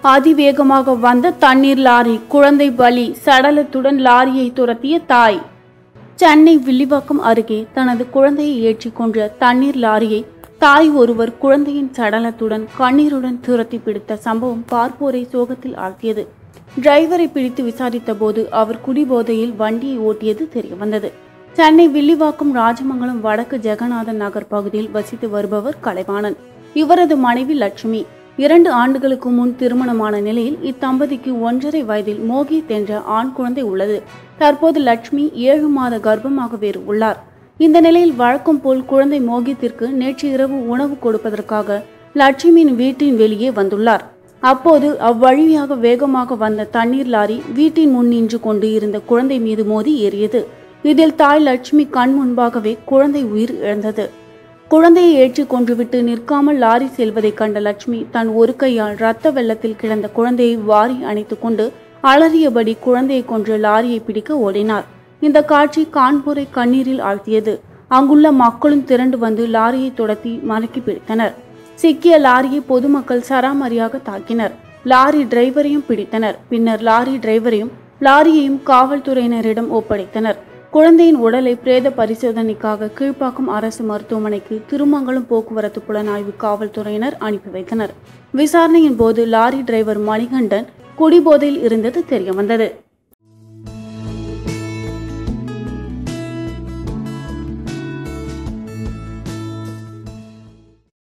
அதிவேகமாக வந்த தண்ணீர் லாரி குழந்தை பலி சடலத்துடன் லாரியை துரத்திய தாய் சென்னை வில்லிவாக்கம் அருகே தனது குழந்தையை ஏற்றிக் கொன்ற தண்ணீர் லாரியை தாய் ஒருவர் குழந்தையின் சடலத்துடன் கண்ணீருடன் துரத்தி பிடித்த சம்பவம் பார்ப்போரை சோகத்தில் ஆழ்த்தியது டிரைவரை பிடித்து விசாரித்த போது அவர் குடிபோதையில் வண்டியை ஓட்டியது தெரியவந்தது சென்னை வில்லிவாக்கம் ராஜமங்கலம் வடக்கு ஜெகநாதன் நகர் பகுதியில் வசித்து வருபவர் கலைவாணன் இவரது மனைவி லட்சுமி இரண்டு ஆண்டுகளுக்கு முன் திருமணமான நிலையில் இத்தம்பதிக்கு ஒன்றரை வயதில் மோகித் என்ற ஆண் குழந்தை உள்ளது தற்போது லட்சுமி ஏழு மாத கர்ப்பமாக வேறு உள்ளார் இந்த நிலையில் வழக்கம் போல் குழந்தை மோகித்திற்கு நேற்று இரவு உணவு கொடுப்பதற்காக லட்சுமியின் வீட்டின் வெளியே வந்துள்ளார் அப்போது அவ்வழியாக வேகமாக வந்த தண்ணீர் லாரி வீட்டின் முன் நின்று கொண்டு இருந்த குழந்தை மீது மோதி ஏறியது இதில் தாய் லட்சுமி கண் முன்பாகவே குழந்தை உயிர் இழந்தது குழந்தையை ஏற்றிக் கொன்றுவிட்டு நிற்காமல் லாரி செல்வதைக் கண்ட லட்சுமி தன் ஒரு கையால் ரத்த வெள்ளத்தில் கிடந்த குழந்தையை வாரி அணைத்துக் கொண்டு அலறியபடி குழந்தையை கொன்று லாரியை பிடிக்க ஓடினார் இந்த காட்சி கான்பூரை கண்ணீரில் ஆழ்த்தியது அங்குள்ள மக்களும் திரண்டு வந்து லாரியை துரத்தி மடக்கி பிடித்தனர் சிக்கிய லாரியை பொதுமக்கள் சராமரியாக தாக்கினர் லாரி டிரைவரையும் பிடித்தனர் பின்னர் லாரி டிரைவரையும் லாரியையும் காவல்துறையினரிடம் ஒப்படைத்தனர் குழந்தையின் உடலை பிரேத பரிசோதனைக்காக கீழ்ப்பாக்கம் அரசு மருத்துவமனைக்கு திருமங்கலம் போக்குவரத்து புலனாய்வு காவல்துறையினர் அனுப்பி வைத்தனர் விசாரணையின் போது லாரி டிரைவர் மணிகண்டன் குடிபோதையில் இருந்தது தெரியவந்தது